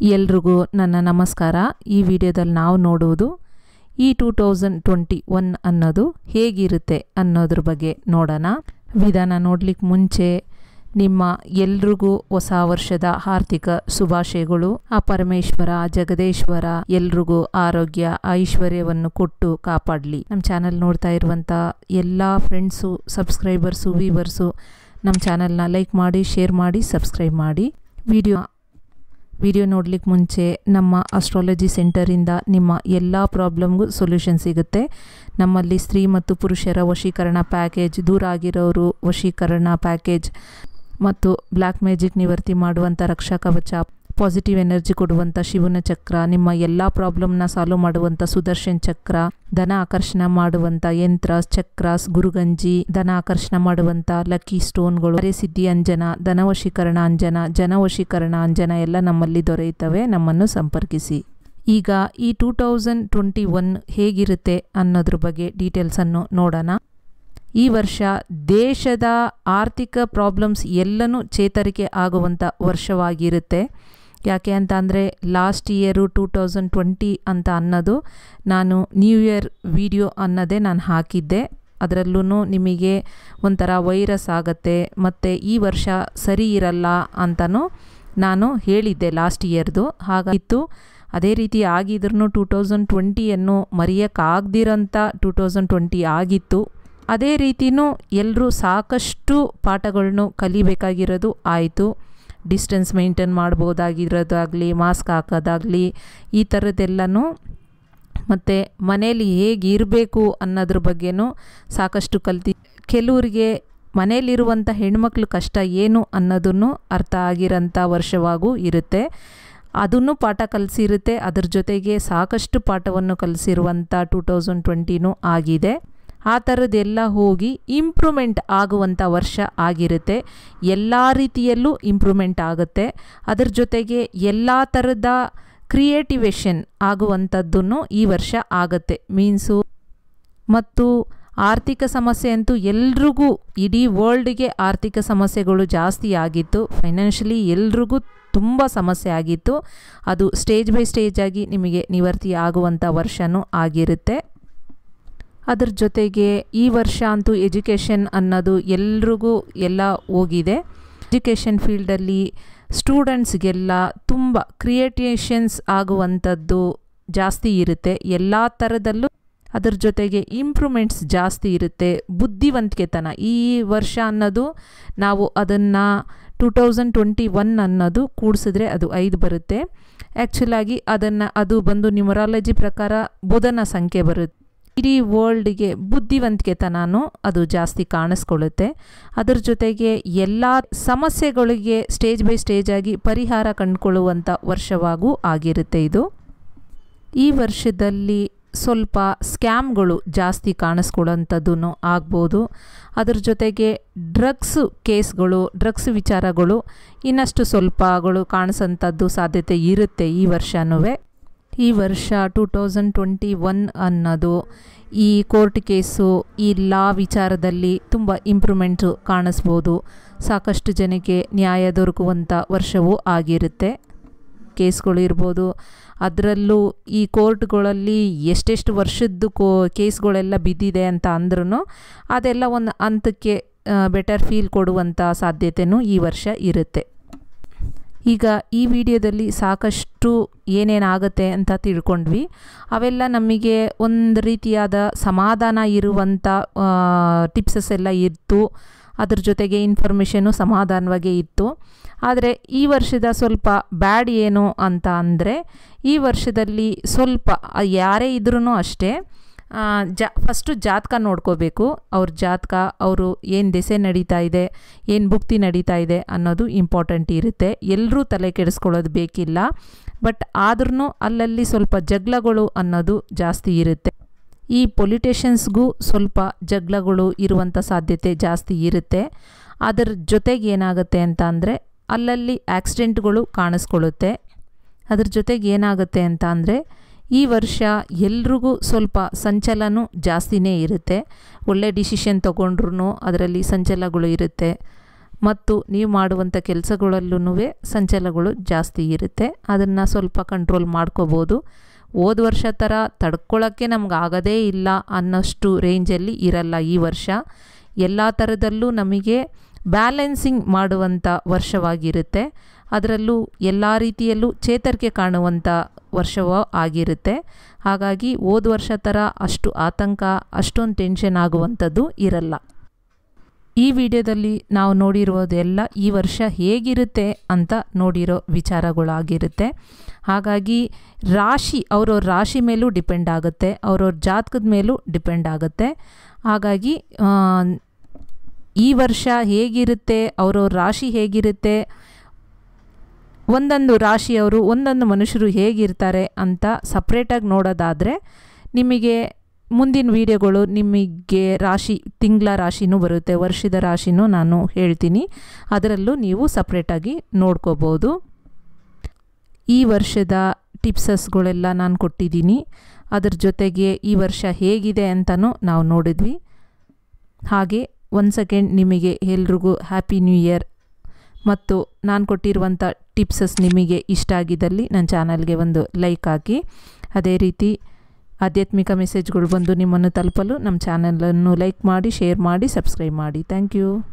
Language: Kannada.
ಎಲ್ರಿಗೂ ನನ್ನ ನಮಸ್ಕಾರ ಈ ವಿಡಿಯೋದಲ್ಲಿ ನಾವು ನೋಡುವುದು ಈ ಟೂ ತೌಸಂಡ್ ಟ್ವೆಂಟಿ ಒನ್ ಅನ್ನೋದು ಹೇಗಿರುತ್ತೆ ಅನ್ನೋದ್ರ ಬಗ್ಗೆ ನೋಡೋಣ ವಿಧಾನ ನೋಡ್ಲಿಕ್ಕೆ ಮುಂಚೆ ನಿಮ್ಮ ಎಲ್ರಿಗೂ ಹೊಸ ವರ್ಷದ ಆರ್ಥಿಕ ಶುಭಾಶಯಗಳು ಆ ಪರಮೇಶ್ವರ ಜಗದೇಶ್ವರ ಎಲ್ರಿಗೂ ಆರೋಗ್ಯ ಐಶ್ವರ್ಯವನ್ನು ಕೊಟ್ಟು ಕಾಪಾಡಲಿ ನಮ್ಮ ಚಾನಲ್ ನೋಡ್ತಾ ಇರುವಂಥ ಎಲ್ಲ ಫ್ರೆಂಡ್ಸು ಸಬ್ಸ್ಕ್ರೈಬರ್ಸು ವೀವರ್ಸು ನಮ್ಮ ಚಾನಲ್ನ ಲೈಕ್ ಮಾಡಿ ಶೇರ್ ಮಾಡಿ ಸಬ್ಸ್ಕ್ರೈಬ್ ಮಾಡಿ ವಿಡಿಯೋ ವಿಡಿಯೋ ನೋಡ್ಲಿಕ್ಕೆ ಮುಂಚೆ ನಮ್ಮ ಅಸ್ಟ್ರಾಲಜಿ ಸೆಂಟರಿಂದ ನಿಮ್ಮ ಎಲ್ಲ ಪ್ರಾಬ್ಲಮ್ಗೂ ಸೊಲ್ಯೂಷನ್ ಸಿಗುತ್ತೆ ನಮ್ಮಲ್ಲಿ ಸ್ತ್ರೀ ಮತ್ತು ಪುರುಷರ ವಶೀಕರಣ ಪ್ಯಾಕೇಜ್ ದೂರ ಆಗಿರೋರು ವಶೀಕರಣ ಪ್ಯಾಕೇಜ್ ಮತ್ತು ಬ್ಲ್ಯಾಕ್ ಮ್ಯಾಜಿಕ್ ನಿವರ್ತಿ ಮಾಡುವಂಥ ರಕ್ಷಾ ಕವಚ ಪಾಸಿಟಿವ್ ಎನರ್ಜಿ ಕೊಡುವಂಥ ಶಿವನ ಚಕ್ರ ನಿಮ್ಮ ಎಲ್ಲ ಪ್ರಾಬ್ಲಮ್ನ ಸಾಲ್ವ್ ಮಾಡುವಂಥ ಸುದರ್ಶನ್ ಚಕ್ರ ಧನ ಆಕರ್ಷಣ ಮಾಡುವಂಥ ಯಂತ್ರ ಚಕ್ರಾಸ್ ಗುರುಗಂಜಿ ಧನ ಆಕರ್ಷಣ ಮಾಡುವಂಥ ಲಕ್ಕಿ ಸ್ಟೋನ್ಗಳು ಸಿದ್ಧಿ ಅಂಜನ ಧನವಶೀಕರಣ ಅಂಜನ ಜನವಶೀಕರಣ ಅಂಜನ ಎಲ್ಲ ನಮ್ಮಲ್ಲಿ ದೊರೆಯುತ್ತವೆ ನಮ್ಮನ್ನು ಸಂಪರ್ಕಿಸಿ ಈಗ ಈ ಟೂ ತೌಸಂಡ್ ಟ್ವೆಂಟಿ ಒನ್ ಹೇಗಿರುತ್ತೆ ಅನ್ನೋದ್ರ ಬಗ್ಗೆ ಡೀಟೇಲ್ಸನ್ನು ನೋಡೋಣ ಈ ವರ್ಷ ದೇಶದ ಆರ್ಥಿಕ ಪ್ರಾಬ್ಲಮ್ಸ್ ಎಲ್ಲನೂ ಚೇತರಿಕೆ ಆಗುವಂಥ ವರ್ಷವಾಗಿರುತ್ತೆ ಯಾಕೆ ಅಂತ ಅಂದರೆ last year two thousand twenty ಅಂತ ಅನ್ನೋದು ನಾನು ನ್ಯೂ ಇಯರ್ ವಿಡಿಯೋ ಅನ್ನೋದೇ ನಾನು ಹಾಕಿದ್ದೆ ಅದರಲ್ಲೂ ನಿಮಗೆ ಒಂಥರ ವೈರಸ್ ಆಗತ್ತೆ ಮತ್ತು ಈ ವರ್ಷ ಸರಿ ಇರಲ್ಲ ಅಂತಲೂ ನಾನು ಹೇಳಿದ್ದೆ ಲಾಸ್ಟ್ ಇಯರ್ದು ಹಾಗಾಗಿತ್ತು ಅದೇ ರೀತಿ ಆಗಿದ್ರೂ ಟೂ ತೌಸಂಡ್ ಟ್ವೆಂಟಿಯನ್ನು ಮರೆಯೋಕ್ಕಾಗ್ದಿರೋಂಥ ಟೂ ತೌಸಂಡ್ ಟ್ವೆಂಟಿ ಆಗಿತ್ತು ಅದೇ ರೀತಿಯೂ ಎಲ್ಲರೂ ಸಾಕಷ್ಟು ಪಾಠಗಳನ್ನು ಕಲಿಬೇಕಾಗಿರೋದು ಆಯಿತು ಡಿಸ್ಟೆನ್ಸ್ ಮೇಂಟೈನ್ ಮಾಡ್ಬೋದಾಗಿರೋದಾಗಲಿ ಮಾಸ್ಕ್ ಹಾಕೋದಾಗಲಿ ಈ ಥರದ್ದೆಲ್ಲನೂ ಮತ್ತು ಮನೇಲಿ ಹೇಗೆ ಇರಬೇಕು ಅನ್ನೋದ್ರ ಬಗ್ಗೆನೂ ಸಾಕಷ್ಟು ಕಲ್ತಿ ಕೆಲವರಿಗೆ ಮನೇಲಿರುವಂಥ ಹೆಣ್ಮಕ್ಳು ಕಷ್ಟ ಏನು ಅನ್ನೋದನ್ನು ಅರ್ಥ ಆಗಿರೋಂಥ ವರ್ಷವಾಗೂ ಇರುತ್ತೆ ಅದನ್ನು ಪಾಠ ಕಲಿಸಿರುತ್ತೆ ಅದ್ರ ಜೊತೆಗೆ ಸಾಕಷ್ಟು ಪಾಠವನ್ನು ಕಲಿಸಿರುವಂಥ ಟೂ ತೌಸಂಡ್ ಟ್ವೆಂಟಿನೂ ಆಗಿದೆ ಆ ಥರದ್ದೆಲ್ಲ ಹೋಗಿ ಇಂಪ್ರೂವ್ಮೆಂಟ್ ಆಗುವಂಥ ವರ್ಷ ಆಗಿರುತ್ತೆ ಎಲ್ಲ ರೀತಿಯಲ್ಲೂ ಇಂಪ್ರೂವ್ಮೆಂಟ್ ಆಗುತ್ತೆ ಅದರ ಜೊತೆಗೆ ಎಲ್ಲ ಥರದ ಕ್ರಿಯೇಟಿವೇಷನ್ ಆಗುವಂಥದ್ದನ್ನು ಈ ವರ್ಷ ಆಗುತ್ತೆ ಮೀನ್ಸು ಮತ್ತು ಆರ್ಥಿಕ ಸಮಸ್ಯೆ ಅಂತೂ ಎಲ್ರಿಗೂ ಇಡೀ ವರ್ಲ್ಡ್ಗೆ ಆರ್ಥಿಕ ಸಮಸ್ಯೆಗಳು ಜಾಸ್ತಿ ಆಗಿತ್ತು ಫೈನಾನ್ಷಿಯಲಿ ಎಲ್ರಿಗೂ ತುಂಬ ಸಮಸ್ಯೆ ಆಗಿತ್ತು ಅದು ಸ್ಟೇಜ್ ಬೈ ಸ್ಟೇಜ್ ಆಗಿ ನಿಮಗೆ ನಿವರ್ತಿ ಆಗುವಂಥ ವರ್ಷವೂ ಆಗಿರುತ್ತೆ ಅದ್ರ ಜೊತೆಗೆ ಈ ವರ್ಷ ಅಂತೂ ಎಜುಕೇಷನ್ ಅನ್ನೋದು ಎಲ್ರಿಗೂ ಎಲ್ಲ ಹೋಗಿದೆ ಎಜುಕೇಷನ್ ಫೀಲ್ಡಲ್ಲಿ ಸ್ಟೂಡೆಂಟ್ಸ್ಗೆಲ್ಲ ತುಂಬ ಕ್ರಿಯೇಟೇಷನ್ಸ್ ಆಗುವಂಥದ್ದು ಜಾಸ್ತಿ ಇರುತ್ತೆ ಎಲ್ಲ ಥರದಲ್ಲೂ ಅದ್ರ ಜೊತೆಗೆ ಇಂಪ್ರೂವ್ಮೆಂಟ್ಸ್ ಜಾಸ್ತಿ ಇರುತ್ತೆ ಬುದ್ಧಿವಂತಿಕೆತನ ಈ ವರ್ಷ ಅನ್ನೋದು ನಾವು ಅದನ್ನು ಟೂ ತೌಸಂಡ್ ಟ್ವೆಂಟಿ ಒನ್ ಅನ್ನೋದು ಕೂಡಿಸಿದ್ರೆ ಅದು ಐದು ಬರುತ್ತೆ ಆ್ಯಕ್ಚುಲಾಗಿ ಅದನ್ನು ಅದು ಬಂದು ನ್ಯೂಮರಾಲಜಿ ಪ್ರಕಾರ ಬುಧನ ಸಂಖ್ಯೆ ಬರುತ್ತೆ ಇಡೀ ವರ್ಲ್ಡ್ಗೆ ಬುದ್ಧಿವಂತಿಕೆತನೂ ಅದು ಜಾಸ್ತಿ ಕಾಣಿಸ್ಕೊಳ್ಳುತ್ತೆ ಅದರ ಜೊತೆಗೆ ಎಲ್ಲ ಸಮಸ್ಯೆಗಳಿಗೆ ಸ್ಟೇಜ್ ಬೈ ಸ್ಟೇಜ್ ಆಗಿ ಪರಿಹಾರ ಕಂಡುಕೊಳ್ಳುವಂಥ ವರ್ಷವಾಗೂ ಆಗಿರುತ್ತೆ ಇದು ಈ ವರ್ಷದಲ್ಲಿ ಸ್ವಲ್ಪ ಸ್ಕ್ಯಾಮ್ಗಳು ಜಾಸ್ತಿ ಕಾಣಿಸ್ಕೊಳ್ಳೋಂಥದ್ದು ಆಗ್ಬೋದು ಅದ್ರ ಜೊತೆಗೆ ಡ್ರಗ್ಸ್ ಕೇಸ್ಗಳು ಡ್ರಗ್ಸ್ ವಿಚಾರಗಳು ಇನ್ನಷ್ಟು ಸ್ವಲ್ಪಗಳು ಕಾಣಿಸೋಂಥದ್ದು ಸಾಧ್ಯತೆ ಇರುತ್ತೆ ಈ ವರ್ಷನೂ ಈ ವರ್ಷ ಟೂ ತೌಸಂಡ್ ಟ್ವೆಂಟಿ ಒನ್ ಅನ್ನೋದು ಈ ಕೋರ್ಟ್ ಕೇಸು ಈ ಲಾ ವಿಚಾರದಲ್ಲಿ ತುಂಬ ಇಂಪ್ರೂವ್ಮೆಂಟು ಕಾಣಿಸ್ಬೋದು ಸಾಕಷ್ಟು ಜನಕ್ಕೆ ನ್ಯಾಯ ದೊರಕುವಂಥ ವರ್ಷವೂ ಆಗಿರುತ್ತೆ ಕೇಸ್ಗಳು ಇರ್ಬೋದು ಅದರಲ್ಲೂ ಈ ಕೋರ್ಟ್ಗಳಲ್ಲಿ ಎಷ್ಟೆಷ್ಟು ವರ್ಷದ್ದು ಕೋ ಕೇಸ್ಗಳೆಲ್ಲ ಬಿದ್ದಿದೆ ಅಂತ ಅಂದ್ರೂ ಅದೆಲ್ಲ ಒಂದು ಹಂತಕ್ಕೆ ಬೆಟರ್ ಫೀಲ್ ಕೊಡುವಂಥ ಸಾಧ್ಯತೆಯೂ ಈ ವರ್ಷ ಇರುತ್ತೆ ಈಗ ಈ ವಿಡಿಯೋದಲ್ಲಿ ಸಾಕಷ್ಟು ಏನೇನಾಗುತ್ತೆ ಅಂತ ತಿಳ್ಕೊಂಡ್ವಿ ಅವೆಲ್ಲ ನಮಗೆ ಒಂದು ರೀತಿಯಾದ ಸಮಾಧಾನ ಇರುವಂಥ ಟಿಪ್ಸಸ್ ಎಲ್ಲ ಇತ್ತು ಅದ್ರ ಜೊತೆಗೆ ಇನ್ಫಾರ್ಮೇಷನು ಸಮಾಧಾನವಾಗೇ ಇತ್ತು ಆದರೆ ಈ ವರ್ಷದ ಸ್ವಲ್ಪ ಬ್ಯಾಡ್ ಏನು ಅಂತ ಅಂದರೆ ಈ ವರ್ಷದಲ್ಲಿ ಸ್ವಲ್ಪ ಯಾರೇ ಇದ್ರೂ ಅಷ್ಟೇ ಜಾ ಫಸ್ಟು ಜಾತಕ ನೋಡ್ಕೋಬೇಕು ಅವ್ರ ಜಾತಕ ಅವರು ಏನು ದೆಸೆ ನಡೀತಾ ಇದೆ ಏನು ಭುಕ್ತಿ ನಡೀತಾ ಇದೆ ಅನ್ನೋದು ಇಂಪಾರ್ಟೆಂಟ್ ಇರುತ್ತೆ ಎಲ್ಲರೂ ತಲೆ ಕೆಡಿಸ್ಕೊಳ್ಳೋದು ಬೇಕಿಲ್ಲ ಬಟ್ ಆದ್ರೂ ಅಲ್ಲಲ್ಲಿ ಸ್ವಲ್ಪ ಜಗಳಗಳು ಅನ್ನೋದು ಜಾಸ್ತಿ ಇರುತ್ತೆ ಈ ಪೊಲಿಟಿಷಿಯನ್ಸ್ಗೂ ಸ್ವಲ್ಪ ಜಗಳಗಳು ಇರುವಂಥ ಸಾಧ್ಯತೆ ಜಾಸ್ತಿ ಇರುತ್ತೆ ಅದರ ಜೊತೆಗೆ ಏನಾಗುತ್ತೆ ಅಂತ ಅಂದರೆ ಅಲ್ಲಲ್ಲಿ ಆಕ್ಸಿಡೆಂಟ್ಗಳು ಕಾಣಿಸ್ಕೊಳ್ಳುತ್ತೆ ಅದ್ರ ಜೊತೆಗೆ ಏನಾಗುತ್ತೆ ಅಂತ ಅಂದರೆ ಈ ವರ್ಷ ಎಲ್ರಿಗೂ ಸ್ವಲ್ಪ ಸಂಚಲನ ಜಾಸ್ತಿನೇ ಇರುತ್ತೆ ಒಳ್ಳೆ ಡಿಸಿಷನ್ ತೊಗೊಂಡ್ರು ಅದರಲ್ಲಿ ಸಂಚಲನಗಳು ಇರುತ್ತೆ ಮತ್ತು ನೀವು ಮಾಡುವಂಥ ಕೆಲಸಗಳಲ್ಲೂ ಸಂಚಲಗಳು ಜಾಸ್ತಿ ಇರುತ್ತೆ ಅದನ್ನು ಸ್ವಲ್ಪ ಕಂಟ್ರೋಲ್ ಮಾಡ್ಕೋಬೋದು ಹೋದ ವರ್ಷ ಥರ ತಡ್ಕೊಳ್ಳೋಕ್ಕೆ ನಮ್ಗೆ ಆಗೋದೇ ಇಲ್ಲ ಅನ್ನೋಷ್ಟು ರೇಂಜಲ್ಲಿ ಇರಲ್ಲ ಈ ವರ್ಷ ಎಲ್ಲ ಥರದಲ್ಲೂ ನಮಗೆ ಬ್ಯಾಲೆನ್ಸಿಂಗ್ ಮಾಡುವಂಥ ವರ್ಷವಾಗಿರುತ್ತೆ ಅದರಲ್ಲೂ ಎಲ್ಲ ರೀತಿಯಲ್ಲೂ ಚೇತರಿಕೆ ಕಾಣುವಂಥ ವರ್ಷವೂ ಆಗಿರುತ್ತೆ ಹಾಗಾಗಿ ಹೋದ ವರ್ಷ ಥರ ಅಷ್ಟು ಆತಂಕ ಅಷ್ಟೊಂದು ಟೆನ್ಷನ್ ಆಗುವಂಥದ್ದು ಇರಲ್ಲ ಈ ವಿಡಿಯೋದಲ್ಲಿ ನಾವು ನೋಡಿರುವುದೆಲ್ಲ ಈ ವರ್ಷ ಹೇಗಿರುತ್ತೆ ಅಂತ ನೋಡಿರೋ ವಿಚಾರಗಳಾಗಿರುತ್ತೆ ಹಾಗಾಗಿ ರಾಶಿ ಅವ್ರವ್ರ ರಾಶಿ ಮೇಲೂ ಡಿಪೆಂಡ್ ಆಗುತ್ತೆ ಅವ್ರವ್ರ ಜಾತಕದ ಮೇಲೂ ಡಿಪೆಂಡ್ ಆಗುತ್ತೆ ಹಾಗಾಗಿ ಈ ವರ್ಷ ಹೇಗಿರುತ್ತೆ ಅವ್ರವ್ರ ರಾಶಿ ಹೇಗಿರುತ್ತೆ ಒಂದೊಂದು ರಾಶಿಯವರು ಒಂದೊಂದು ಮನುಷ್ಯರು ಹೇಗಿರ್ತಾರೆ ಅಂತ ಸಪ್ರೇಟಾಗಿ ನೋಡೋದಾದರೆ ನಿಮಗೆ ಮುಂದಿನ ವೀಡಿಯೋಗಳು ನಿಮಗೆ ರಾಶಿ ತಿಂಗಳ ರಾಶಿನೂ ಬರುತ್ತೆ ವರ್ಷದ ರಾಶಿನೂ ನಾನು ಹೇಳ್ತೀನಿ ಅದರಲ್ಲೂ ನೀವು ಸಪ್ರೇಟಾಗಿ ನೋಡ್ಕೋಬೋದು ಈ ವರ್ಷದ ಟಿಪ್ಸಸ್ಗಳೆಲ್ಲ ನಾನು ಕೊಟ್ಟಿದ್ದೀನಿ ಅದ್ರ ಜೊತೆಗೆ ಈ ವರ್ಷ ಹೇಗಿದೆ ಅಂತಲೂ ನಾವು ನೋಡಿದ್ವಿ ಹಾಗೆ ಒನ್ ಸೆಕೆಂಡ್ ನಿಮಗೆ ಎಲ್ರಿಗೂ ಹ್ಯಾಪಿ ನ್ಯೂ ಇಯರ್ ಮತ್ತು ನಾನು ಕೊಟ್ಟಿರುವಂಥ ಟಿಪ್ಸಸ್ ನಿಮಗೆ ಇಷ್ಟ ಆಗಿದ್ದಲ್ಲಿ ನನ್ನ ಚಾನಲ್ಗೆ ಒಂದು ಲೈಕ್ ಹಾಕಿ ಅದೇ ರೀತಿ ಆಧ್ಯಾತ್ಮಿಕ ಮೆಸೇಜ್ಗಳು ಬಂದು ನಿಮ್ಮನ್ನು ತಲುಪಲು ನಮ್ಮ ಚಾನಲನ್ನು ಲೈಕ್ ಮಾಡಿ ಶೇರ್ ಮಾಡಿ ಸಬ್ಸ್ಕ್ರೈಬ್ ಮಾಡಿ ಥ್ಯಾಂಕ್ ಯು